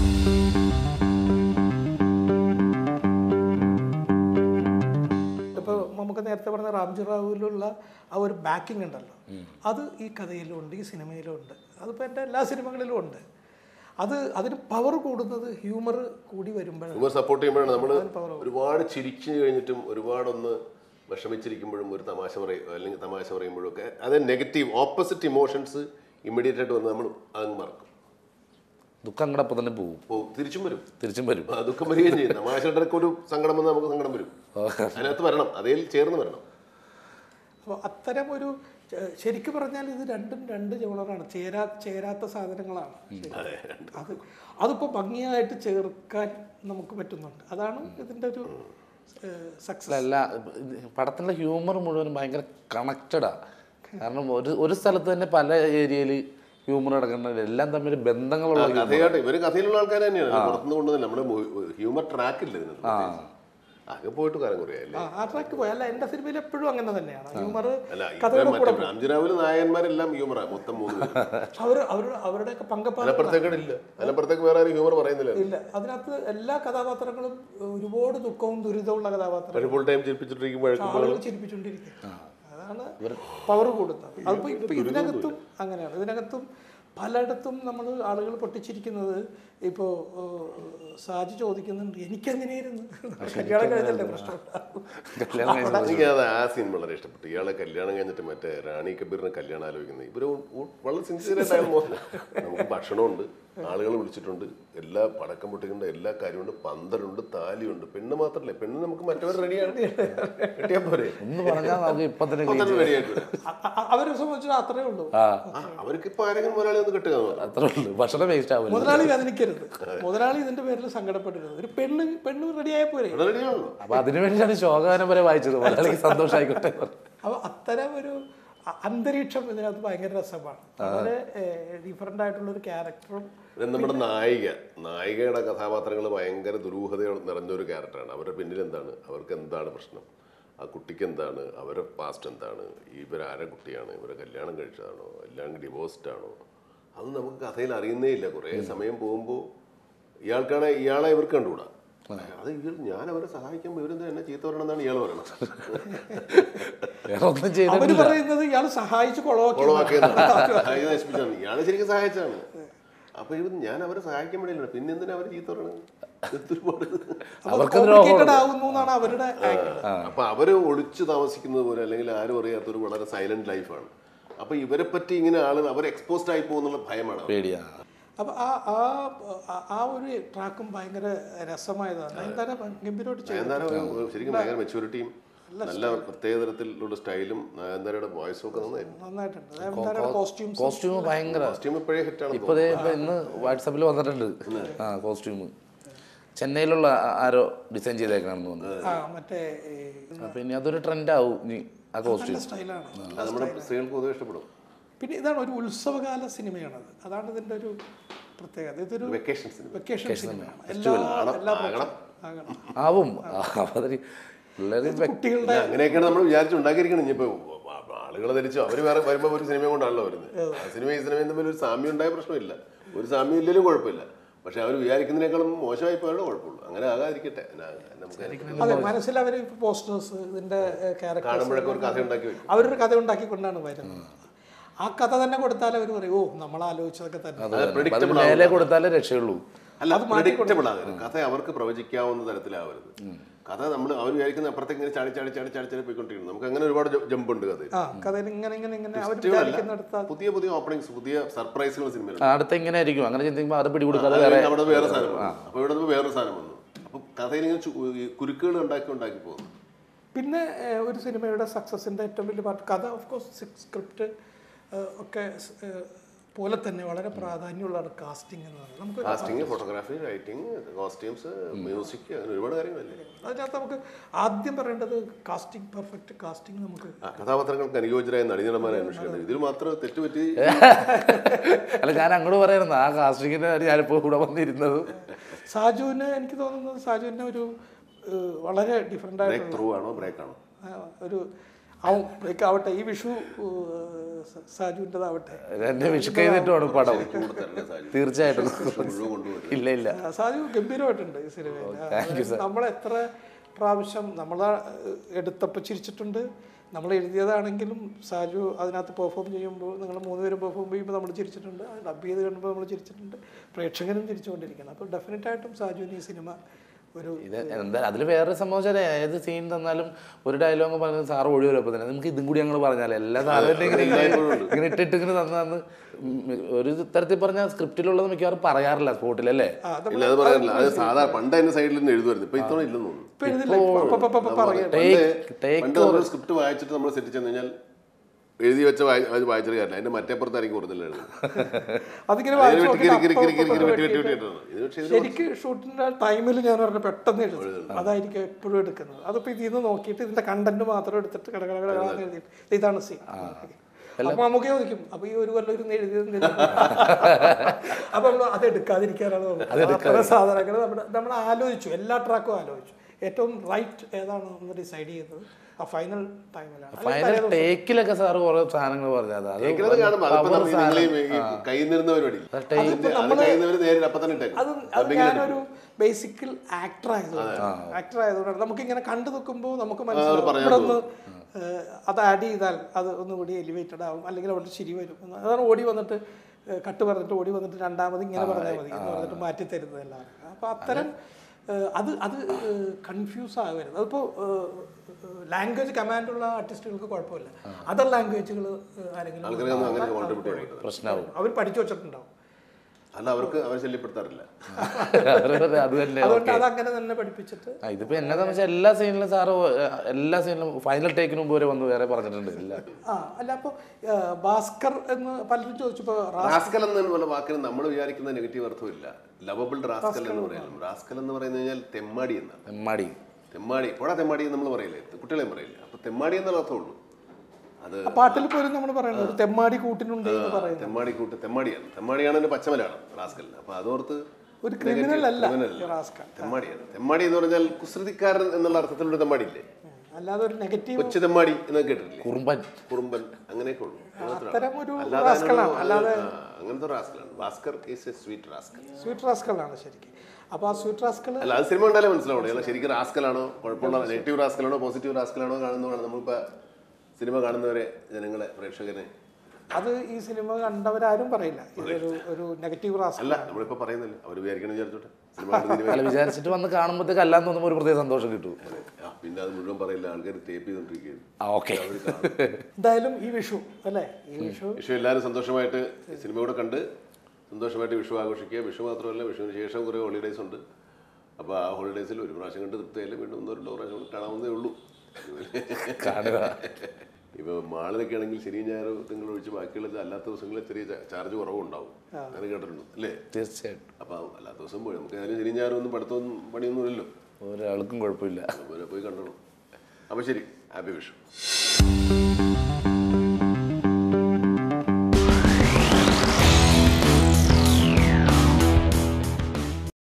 ഇപ്പോൾ നമുക്ക് നേരത്തെ പറഞ്ഞ റാംജി റാവുവിലുള്ള ആ ഒരു ബാക്കിംഗ് ഉണ്ടല്ലോ അത് ഈ കഥയിലും ഉണ്ട് ഈ സിനിമയിലും ഉണ്ട് അതിപ്പോൾ എൻ്റെ എല്ലാ സിനിമകളിലും ഉണ്ട് അത് അതിന് പവർ കൂടുന്നത് ഹ്യൂമർ കൂടി വരുമ്പോഴാണ് ഹ്യൂമർ സപ്പോർട്ട് ചെയ്യുമ്പോഴാണ് നമ്മൾ ഒരുപാട് ചിരിച്ചു കഴിഞ്ഞിട്ടും ഒരുപാടൊന്ന് വിഷമിച്ചിരിക്കുമ്പോഴും ഒരു തമാശ പറയും അല്ലെങ്കിൽ തമാശ പറയുമ്പോഴും ഒക്കെ അത് നെഗറ്റീവ് ഓപ്പോസിറ്റ് ഇമോഷൻസ് ഇമ്മീഡിയറ്റ് ആയിട്ട് വന്ന് നമ്മൾ അതങ്ങ് മറക്കും ദുഃഖം കൂടെ അപ്പം തന്നെ പോവും അപ്പോൾ തിരിച്ചും വരും തിരിച്ചും വരും ആ, ദുഃഖം വരികയും ചെയ്യും തമാശയുടെ ഇടയ്ക്ക് ഒരു സങ്കടം വന്ന് നമുക്ക് സങ്കടം വരും അതിനകത്ത് വരണം അതിൽ ചേർന്ന് വരണം അപ്പോൾ അത്തരം ഒരു ചെ- ശരിക്കും പറഞ്ഞാൽ ഇത് രണ്ടും രണ്ട് ജോണറാണ് ചേരാ ചേരാത്ത സാധനങ്ങളാണ് അത് അതിപ്പോൾ ഭംഗിയായിട്ട് ചേർക്കാൻ നമുക്ക് പറ്റുന്നുണ്ട് അതാണ് ഇതിൻ്റെ ഒരു സക്സസ് അല്ല പടത്തിൻ്റെ ഹ്യൂമർ മുഴുവൻ ഭയങ്കര കണക്റ്റഡാ കാരണം ഒരു ഒരു സ്ഥലത്ത് തന്നെ പല ഏരിയയിൽ ഹ്യൂമർ നടക്കുന്നുണ്ട് എല്ലാം തമ്മിൽ ബന്ധങ്ങളുള്ള humor. കഥയായിട്ട് ഇവര് കഥയിലുള്ള ആൾക്കാർ തന്നെയാണ് പുറത്തുനിന്ന് കൊണ്ടുവന്നില്ല നമ്മുടെ ഹ്യൂമർ ട്രാക്ക് ഇല്ല ഇതിനകത്ത് പ്രത്യേകിച്ച്. ആകെ പോയിട്ട് കാലം കുറയല്ലേ ആ ആ ട്രാക്ക് പോയി അല്ല എൻ്റെ സിനിമയിൽ എപ്പോഴും അങ്ങനെ തന്നെയാണ് ഹ്യൂമർ അല്ല ഇവിടെ കഥയുടെ കൂടെ മറ്റേ രാംജിറാവില് നായകന്മാരെല്ലാം ഹ്യൂമറാ മൊത്തം മൂന്ന് പേര്. അവർ അവരുടെ അവരുടെയൊക്കെ പങ്കപ്പാട് അതിനപ്പുറത്തേക്ക് ഇല്ല അതിനപ്പുറത്തേക്ക് വേറെ ആരും ഹ്യൂമർ പറയുന്നില്ല ഇല്ല അതിനകത്ത് എല്ലാ കഥാപാത്രങ്ങളും ഒരുപാട് ദുഃഖവും ദുരിതമുള്ള കഥാപാത്രം പക്ഷെ ഫുൾ ടൈം ചിരിപ്പിച്ചിട്ടിരിക്കുമ്പോഴേക്കും ആളുകൾ ചിരിപ്പിച്ചുകൊണ്ടിരിക്കും അതാണ് പവർ കൂടുന്നത് അതിപ്പോൾ ഇപ്പം ഇതിനകത്തും അങ്ങനെയാണ് ഇതിനകത്തും പലയിടത്തും നമ്മൾ ആളുകൾ പൊട്ടിച്ചിരിക്കുന്നത് ഇപ്പോൾ സാജി ചോദിക്കുന്നുണ്ട് എനിക്കെങ്ങനെയായിരുന്നു കല്യാണം കഴിഞ്ഞല്ലേ പ്രശ്നം കല്യാണം കഴിഞ്ഞ എനിക്ക് അത് ആ സീൻ വളരെ ഇഷ്ടപ്പെട്ടു ഇയാളെ കല്യാണം കഴിഞ്ഞിട്ട് മറ്റേ റാണി കബീറിനെ കല്യാണം ആലോചിക്കുന്നത് ഇവര് ഉ- ഉ- വളരെ സിൻസിയറായിട്ടായിരുന്നു നമുക്ക് ഭക്ഷണമുണ്ട് ആളുകൾ വിളിച്ചിട്ടുണ്ട് എല്ലാ പടക്കം പൊട്ടിക്കേണ്ട എല്ലാ കാര്യമുണ്ട് പന്തലുണ്ട് താലിയുണ്ട് പെണ്ണ് മാത്രമല്ലേ പെണ്ണ് നമുക്ക് മറ്റവർ റെഡിയാണ് കിട്ടിയാ പോരെ ഒന്ന് പറഞ്ഞാൽ നമുക്ക് ഇപ്പം തന്നെ clean പന്തൽ റെഡി ആയിട്ട് വരും. അ- അ- അവരെ സംബന്ധിച്ചാൽ അത്രേ ഉള്ളൂ ആ ആ, അവർക്ക് ഇപ്പൊ ആരെങ്കിലും ഒരാളെ ഒന്ന് കിട്ടുക എന്ന് പറഞ്ഞു. അത്രേ ഉള്ളൂ ഭക്ഷണം വേസ്റ്റ് ആവില്ല മുതലാളി വേദനിക്കരുത് മുതലാളി ഇതിന്റെ പേരിൽ സങ്കടപ്പെടരുത് ഒരു പെണ്ണ് പെണ്ണ് റെഡിയായ പോരെ ഇവിടെ റെഡിയാണല്ലോ അപ്പൊ അതിനു വേണ്ടിയാണ് ശോകാനം വരെ വായിച്ചത് മലയാളിക്ക് സന്തോഷമായിക്കോട്ടെ അപ്പോൾ അത്തരം ഒരു അ- അന്തരീക്ഷം ഇതിനകത്ത് ഭയങ്കര രസമാണ് വളരെ ഡിഫറെൻ്റ് ആയിട്ടുള്ള ഒരു ക്യാരക്ടറും ഇത് നമ്മുടെ നായിക നായികയുടെ കഥാപാത്രങ്ങൾ ഭയങ്കര ദുരൂഹത നിറഞ്ഞൊരു ക്യാരക്ടറാണ് അവരുടെ പിന്നിൽ എന്താണ് അവർക്ക് എന്താണ് പ്രശ്നം ആ കുട്ടിക്ക് എന്താണ് അവരുടെ പാസ്റ്റ് എന്താണ് ഇവരാരെ കുട്ടിയാണ് ഇവരെ കല്യാണം കഴിച്ചതാണോ അല്ലെങ്കിൽ ഡിവോഴ്സ്ഡ് ആണോ അത് നമുക്ക് കഥയിൽ അറിയുന്നേ ഇല്ല കുറേ സമയം പോകുമ്പോൾ ഇയാൾക്കാണ് ഇയാളെ ഇവർക്ക് കണ്ടുകൂടാ അത് ഇവർ ഞാൻ അവരെ സഹായിക്കുമ്പോൾ ഇവരെന്താ എന്നെ ചീത്ത പറയണമെന്നാണ് ഇയാൾ പറയുന്നത് വേറെ ഒന്നും അവര് ചെയ്തിട്ടില്ല പറയുന്നത് ഇയാൾ സഹായിച്ച് കൊളവാക്കി കൊളവാക്കിയതാണ് ഇത് നശിപ്പിച്ചാണ് ഇയാളെ ശരിക്കും സഹായിച്ചാണ് അപ്പൊ ഇവർ ഞാൻ അവരെ സഹായിക്കാൻ വേണ്ടിയില്ല പിന്നെ എന്തിനാ അവർ ചീത്ത പറയണത് ഇത് ഒരുപാട് അവർക്ക് ദ്രോഹം കോംപ്ലിക്കേറ്റഡ് ആവുന്നു എന്നാണ് അവരുടെ ആംഗിൾ അപ്പൊ അവര് ഒളിച്ചു താമസിക്കുന്നത് പോലെ അല്ലെങ്കിൽ ആരും അറിയാത്തൊരു വളരെ സൈലന്റ് ലൈഫാണ് അപ്പൊ ഇവരെ പറ്റി ഇങ്ങനെ ആള് അവർ എക്സ്പോസ്ഡ് ആയി പോകുന്നുള്ള ഭയമാണ് അവർക്ക്. പേടിയാ അപ്പൊ ആ ആ ആ- ആ ഒരു ട്രാക്കും ഭയങ്കര രസമായതാണ് എന്തായാലും ഗംഭീരമായിട്ട് ചെയ്തു നയൻതാര ഒരു ശരിക്കും ഭയങ്കര മെച്ചൂരിറ്റിയും നല്ല പ്രത്യേക തരത്തിലുള്ള സ്റ്റൈലും നയൻതാരയുടെ വോയിസും ഒക്കെ നന്നായിരുന്നു നന്നായിട്ടുണ്ട് എന്തായാലും കോസ്റ്റ്യൂംസ് കോസ്റ്റ്യൂം ഭയങ്കര കോസ്റ്റ്യൂം ഇപ്പോഴേ ഹിറ്റാണ് ഇപ്പൊ ദേ ഇപ്പൊ ഇന്ന് വാട്സാപ്പിൽ വന്നിട്ടുണ്ട് ആ കോസ്റ്റ്യൂം ചെന്നൈയിലുള്ള ആ- ആരോ ഡിസൈൻ ചെയ്തേക്കണമെന്ന് തോന്നുന്നു ആ മറ്റേ ഈ അപ്പൊ ഇനി അതൊരു ട്രെൻഡ് ആവും ഇനി ആ കോസ്റ്റ്യൂം സ്റ്റൈലാണ് അത് നമ്മുടെ സ്ത്രീകൾക്ക് പൊതുവെ ഇഷ്ടപ്പെടും പിന്നെ ഇതാണ് ഒരു ഉത്സവകാല സിനിമയാണത് അതാണ് ഇതിന്റെ ഒരു പ്രത്യേകത ഇതൊരു വെക്കേഷൻ സിനിമ വെക്കേഷൻ സിനിമയാണ് എല്ലാ എല്ലാ ആകണം ആകണം ആവും അവര് പിള്ളേര് വെ- കുട്ടികളുടെ അങ്ങനെയൊക്കെയാണ് നമ്മൾ വിചാരിച്ചു ഉണ്ടാക്കിയിരിക്കണം ഇനിയിപ്പോ ആളുകൾ ധരിച്ചു അവര് വേറെ വരുമ്പോ ഒരു സിനിമ കൊണ്ടാണല്ലോ വരുന്നത് ആ സിനിമ ഈ സിനിമയും തമ്മിൽ ഒരു സാമ്യം ഉണ്ടായ പ്രശ്നമില്ല ഒരു സാമ്യം ഇല്ലെങ്കിലും കുഴപ്പമില്ല പക്ഷെ അവർ വിചാരിക്കുന്നതിനേക്കാളും മോശമായി പോയാലേ കുഴപ്പമുള്ളൂ അങ്ങനെ ആകാതിരിക്കട്ടെ എന്നാ, നമുക്ക് അതെ മനസ്സിൽ അവർ പോസ്റ്റേഴ്സ് ഇതിന്റെ ക്യാരക്ടേഴ്സ് കാണുമ്പോഴൊക്കെ ഒരു കഥ ഉണ്ടാക്കി വെക്കും അവരൊരു കഥ ഉണ്ടാക്കിക്കൊണ്ടാണ് വരുന്നത് ആ കഥ തന്നെ കൊടുത്താൽ അവർ പറയും ഓ നമ്മൾ ആലോചിച്ചതൊക്കെ തന്നെ അത് അത് തന്നെ. predictable അതിന് മേലെ കൊടുത്താലേ രക്ഷയുള്ളൂ അല്ല പ്രിഡിക്റ്റബിൾ ആകരുത് കഥ അവർക്ക് പ്രവചിക്കാവുന്ന തരത്തിലാവരുത് കഥ നമ്മൾ അവർ വിചാരിക്കുന്ന അപ്പുറത്തേക്ക് ഇങ്ങനെ ചാടി ചാടി ചാടി ചാടി ചാടി പോയിക്കൊണ്ടിരിക്കുന്നു നമുക്ക് അങ്ങനെ ഒരുപാട് ജമ്പ് ഉണ്ട് കഥ ആ കഥ ഇങ്ങനെ ഇങ്ങനെ ഇങ്ങനെ അവർ വിചാരിക്കുന്നിടത്ത് പുതിയ പുതിയ ഓപ്പണിങ്സ് പുതിയ സർപ്രൈസുകൾ സിനിമയിൽ ആ, അടുത്ത ഇങ്ങനെ ആയിരിക്കും അങ്ങനെ ചിന്തിക്കുമ്പോൾ അത് പിടികൊടുക്കാതെ വേറെ അവിടെ വേറെ സാധനം വന്നു അപ്പൊ ഇവിടെ നിന്ന് വേറെ സാധനം വന്നു അപ്പൊ കഥയിൽ ഇങ്ങനെ ചു- ഈ കുരുക്കുകൾ ഉണ്ടാക്കി ഉണ്ടാക്കി പോകുന്നു പിന്നെ ഏഹ്, ഒരു സിനിമയുടെ സക്സസിന്റെ ഏറ്റവും വലിയ പാർട്ട് കഥ ഓഫ് കോഴ്സ് സ്ക്രിപ്റ്റ് ഒക്കെ സ്, ഏഹ്, പോലെ തന്നെ വളരെ പ്രാധാന്യമുള്ളതാണ് കാസ്റ്റിംഗ് എന്ന് പറയുന്നത് നമുക്ക് casting photography writing costumes music അങ്ങനെ ഒരുപാട് കാര്യങ്ങളല്ലേ അതിനകത്ത് നമുക്ക് ആദ്യം പറയേണ്ടത് കാസ്റ്റിംഗ് പെർഫെക്റ്റ് കാസ്റ്റിംഗ് നമുക്ക് ആ കഥാപാത്രങ്ങൾക്ക് അനുയോജ്യരായ നടീനടന്മാരെ അന്വേഷിക്കുന്നത് ഇതിൽ മാത്രം തെറ്റുപറ്റി അല്ല ഞാൻ അങ്ങോട്ട് പറയായിരുന്നു ആ കാസ്റ്റിങ്ങിന് ഞാനിപ്പോ കൂടെ വന്നിരുന്നത് സാജുവിന് എനിക്ക് തോന്നുന്നത് സാജുവിന് ഒരു ഏഹ്, വളരെ ഡിഫറെൻ്റ് ബ്രേക്ക് ആയിട്ടുള്ള ത്രൂ ആണോ ബ്രേക്ക് ആണോ ആ, ഒരു അവൻ ആവട്ടെ ഈ വിഷു ഏഹ്, സ- സാജുവിൻ്റെതാവട്ടെ എന്നെ വിഷു കഴിഞ്ഞിട്ടുമാണ് പടം കൂടെ തരണേ സാജു. തീർച്ചയായിട്ടും മുഴുവൻ കൊണ്ടുവരും ഇല്ല ഇല്ല ആ, സാജു ഗംഭീരമായിട്ടുണ്ട് ഈ സിനിമയിൽ നമ്മൾ എത്ര പ്രാവശ്യം നമ്മൾ എടുത്തപ്പോൾ ചിരിച്ചിട്ടുണ്ട് നമ്മൾ എഴുതിയതാണെങ്കിലും സാജു അതിനകത്ത് പെർഫോം ചെയ്യുമ്പോൾ നിങ്ങൾ മൂന്നുപേരും പെർഫോം ചെയ്യുമ്പോൾ നമ്മൾ ചിരിച്ചിട്ടുണ്ട് ഡബ് ചെയ്ത് കാണുമ്പോൾ നമ്മൾ ചിരിച്ചിട്ടുണ്ട് പ്രേക്ഷകനും ചിരിച്ചുകൊണ്ടിരിക്കണം അപ്പോൾ ഡെഫിനറ്റായിട്ടും സാജുവിന് ഈ സിനിമ ഒരു ഇത് എന്താ അതിൽ വേറെ സംഭവം വെച്ചാൽ ഏത് സീൻ തന്നാലും ഒരു ഡയലോഗ് പറഞ്ഞത് സാറ് ഒഴി വരും അപ്പോൾ തന്നെ നമുക്ക് ഇതും കൂടി ഞങ്ങൾ പറഞ്ഞാൽ എല്ലാ സാധനം ഇങ്ങനെ ഇങ്ങനെ ഇട്ടിട്ട് ഇങ്ങനെ തന്നു തന്ന് ഉം ഒരു തരത്തിൽ പറഞ്ഞാൽ സ്ക്രിപ്റ്റിലുള്ളത് മിക്കവാറും പറയാറില്ല സ്പോട്ടിലല്ലേ ആ, അത് ഇല്ല അത് പറയാനില്ല അത് സാധാരണ പണ്ട് അതിന്റെ സൈഡിൽ നിന്ന് എഴുതുമായിരുന്നു ഇപ്പൊ ഇത്തവണ ഇല്ലെന്ന് തോന്നുന്നു ഇപ്പൊ എഴുതില്ല ഇപ്പൊ- ഇപ്പൊ- ഇപ്പൊ- ഇപ്പൊ പറയാം ടേക്ക് ടേക്ക് പണ്ട് നമ്മൾ സ്ക്രിപ്റ്റ് വായിച്ചിട്ട് നമ്മൾ സെറ്റ് ചെന്ന് കഴിഞ്ഞാൽ എഴുതി വെച്ച വായി- അത് വായിച്ചിട്ട് കാര്യമില്ല അതിന്റെ മറ്റേ പുറത്തായിരിക്കും ഒറിജിനൽ എഴുതുന്നത് അതിങ്ങനെ അതിന് വായിച്ചു വെട്ടി നോക്കിയിട്ട് കിരി കിരി കിരി അപ്പൊ കിരി അപ്പൊ വെട്ടി വെട്ടി വെട്ടിയിട്ട് വെട്ടി ഇട്ടതാണ്. ഇത് പക്ഷേ ഇതിന് ശരിക്ക് ഷൂട്ടിന്റെ ടൈമിൽ ഞാൻ പറഞ്ഞ പെട്ടെന്ന് എഴുതും അതായിരിക്കും എപ്പോഴും എടുക്കുന്നത് അതിപ്പോ ഇതിൽ നിന്ന് നോക്കിയിട്ട് ഇതിന്റെ കണ്ടന്റ് മാത്രം എടുത്തിട്ട് കട കട കട കട എഴുതിയിട്ട് ഇതാണ് സീൻ അപ്പൊ നമുക്ക് ചോദിക്കും അപ്പൊ ഈ ഒരു കൊല്ലം ഇരുന്ന് എഴുതിയത് എന്തിനാ? അപ്പൊ നമ്മൾ അത് എടുക്കാതിരിക്കാനാണ് നോക്കുന്നത്. അത്ര സാധനങ്ങൾ നമ്മുടെ നമ്മൾ ആലോചിച്ചു എല്ലാ ട്രാക്കും ആലോചിച്ചു ഏറ്റവും റൈറ്റ് ഏതാണെന്ന് ഡിസൈഡ് ചെയ്തത് ആ ഫൈനൽ ടൈമിലാണ് ഫൈനൽ ടേക്കിലൊക്കെ സാറ് കുറെ സാധനങ്ങൾ പറഞ്ഞത് അത് കേൾക്കുന്നത് കാണുമ്പോൾ അതിപ്പോ നമ്മൾ ഈ നിങ്ങളെയും ഈ കയ്യിൽ നിന്നിരുന്ന പരിപാടി അത് കയ്യിൽ നിന്ന് നേരിട്ട് അപ്പൊ തന്നെ ഇട്ടേക്കും അത് അത് ഞാനൊരു ബേസിക്കൽ ആക്ടർ ആയതുകൊണ്ട് ആക്ടർ ആയതുകൊണ്ട് നമുക്ക് ഇങ്ങനെ കണ്ടു നിൽക്കുമ്പോൾ നമുക്ക് മനസ്സിലാവും ഇവിടെ ഒന്ന് ഏഹ്, അത് ആഡ് ചെയ്താൽ അത് ഒന്നുകൂടി എലിവേറ്റഡ് ആവും അല്ലെങ്കിൽ അവിടെ ചിരി വരും എന്ന് അതാണ് ഓടി വന്നിട്ട് ഏഹ്, കട്ട് പറഞ്ഞിട്ട് ഓടി വന്നിട്ട് രണ്ടാമത് ഇങ്ങനെ പറഞ്ഞാൽ മതി എന്ന് പറഞ്ഞിട്ട് മാറ്റി തരുന്നത് എല്ലാവർക്കും അപ്പോൾ അത്തരം ഏഹ്, അത് അത് കൺഫ്യൂസ് ആകരുത് അതിപ്പോൾ ലാംഗ്വേജ് കമാൻഡുള്ള ആർട്ടിസ്റ്റുകൾക്ക് കുഴപ്പമില്ല അതർ ലാംഗ്വേജുകൾ ആരെങ്കിലും ആൾക്കാരൊന്നും അങ്ങനെ കോൺട്രിബ്യൂട്ട് ചെയ്യണം പ്രശ്നമാവും അവർ പഠിച്ചു വെച്ചിട്ടുണ്ടാവും അല്ല അവർക്ക് അവർ ശല്യപ്പെടുത്താറില്ല അവരവരെ അത് തന്നെ അതുകൊണ്ട് അത് അങ്ങനെ തന്നെ പഠിപ്പിച്ചിട്ട് ആ, ഇതിപ്പോ എന്നെ സംബന്ധിച്ച എല്ലാ സീനിലും സാറ് എല്ലാ സീനിലും ഫൈനൽ ടേക്കിന് മുമ്പ് വരെ വന്ന് വേറെ പറഞ്ഞിട്ടുണ്ട് ഇല്ല ആ അല്ല അപ്പോൾ ഭാസ്കർ എന്ന് പലരും ചോദിച്ചപ്പോൾ റാസ്കൽ എന്നുള്ള വാക്കിന് നമ്മൾ വിചാരിക്കുന്ന നെഗറ്റീവ് അർത്ഥമില്ല ലവബിൾ റാസ്കൽ എന്ന് പറയുന്നത് റാസ്കൽ എന്ന് പറയുന്നത് കഴിഞ്ഞാൽ തെമ്മാടി എന്നാണ് എമ്മാടി തെമ്മാടി പോടാ തെമ്മാടി എന്ന് നമ്മൾ പറയില്ലേ കുട്ടികളെയും പറയില്ല അപ്പൊ തെമ്മാടി എന്നുള്ള അർത്ഥമുള്ളൂ അത് ആ പാട്ടിൽ പോലും നമ്മൾ പറയുന്നത് ഒരു തെമ്മാടി കൂട്ടിനുണ്ട് എന്ന് പറയുന്നത് തെമ്മാടി കൂട്ട് തെമ്മാടിയാണ് തെമ്മാടിയാണ് എൻ്റെ പച്ചമലയാളം റാസ്കലിന് അപ്പൊ അതോർത്ത് ഒരു ക്രിമിനൽ അല്ല criminal ഈ റാസ്കൽ തെമ്മാടിയാണ് തെമ്മാടി എന്ന് പറഞ്ഞാൽ കുസൃതിക്കാരൻ എന്നുള്ള അർത്ഥത്തിലുള്ള തെമ്മാടി ഇല്ലേ അല്ലാതെ ഒരു നെഗറ്റീവ് കൊച്ചു തെമ്മാടി എന്നൊക്കെ കേട്ടിട്ടില്ലേ കുറുമ്പൻ കുറുമ്പൻ അങ്ങനെയൊക്കെ ഉള്ളൂ അങ്ങനത്തെ ഒരാൾ. അത്തരം ഒരു അല്ലാതെ റാസ്കളാണ് അതിനൊരു- അല്ലാതെ ആ, അങ്ങനത്തെ റാസ്കലാണ് Bhaskar is a sweet rascal sweet റാസ്കളാണ് ശരിക്കും അപ്പോൾ ആ സ്വീറ്റ് റാസ്കൾ അല്ല അത് സിനിമ കണ്ടാലേ മനസ്സിലാവണം അല്ല ശരിക്കും റാസ്കലാണോ കുഴപ്പമുള്ള നെഗറ്റീവ് റാസ്കലാണോ പോസിറ്റീവ് റാസ്കലാണോ കാണുന്നതാണ് നമ്മളിപ്പോൾ സിനിമ കാണുന്നവരെ ജനങ്ങളെ പ്രേക്ഷകരെ അത് ഈ സിനിമ കണ്ടവരാരും പറയില്ല ഇതൊരു ഒരു നെഗറ്റീവ് റാസ്കൽ അല്ല നമ്മളിപ്പോൾ പറയുന്നില്ല അവർ വിചാരിക്കണം വിചാരിച്ചോട്ടെ സിനിമ കാണുന്നതിന് അല്ല വിചാരിച്ചിട്ട് വന്ന് കാണുമ്പോഴത്തേക്ക് അല്ലാന്ന് തോന്നുമ്പോൾ ഒരു പ്രത്യേക സന്തോഷം കിട്ടും ആ, പിന്നെ അത് മുഴുവൻ പറയില്ല ആൾക്കാർ ടേപ്പ് ചെയ്തോണ്ടിരിക്കുകയാണ് ആ ഓക്കെ എന്തായാലും ഈ വിഷു അല്ലേ ഈ വിഷു വിഷു എല്ലാവരും സന്തോഷമായിട്ട് സിനിമ കൂടെ കണ്ട് സന്തോഷമായിട്ട് വിഷു ആഘോഷിക്കുക വിഷു മാത്രമല്ല വിഷുവിന് ശേഷം കുറേ ഹോളിഡേയ്സ് ഉണ്ട് അപ്പോൾ ആ ഹോളിഡേയ്സിൽ ഒരു പ്രാവശ്യം കണ്ട് തൃപ്തിയായാലും വീണ്ടും ഒന്നോ രണ്ടോ പ്രാവശ്യം കൂടി കാണാവുന്നേ ഉള്ളൂ കാണുക ഇപ്പോൾ മാളിലൊക്കെ ആണെങ്കിൽ ശനി ഞായർ തിങ്കൾ ഒഴിച്ച് ബാക്കിയുള്ള അല്ലാത്ത ദിവസങ്ങളിൽ ചെറിയ ചാ- ചാർജ് കുറവുണ്ടാവും അങ്ങനെ കേട്ടിട്ടുണ്ട് അല്ലേ തീർച്ചയായിട്ടും അപ്പോൾ അല്ലാത്ത ദിവസം പോയി നമുക്ക് ഏതായാലും ശനി ഞായർ ഒന്നും പഠിത്തമൊന്നും പണിയൊന്നും ഇല്ലല്ലോ ഒരാൾക്കും കുഴപ്പമില്ല അതുപോലെ പോയി കണ്ടോളൂ അപ്പോൾ ശരി ഹാപ്പി വിഷു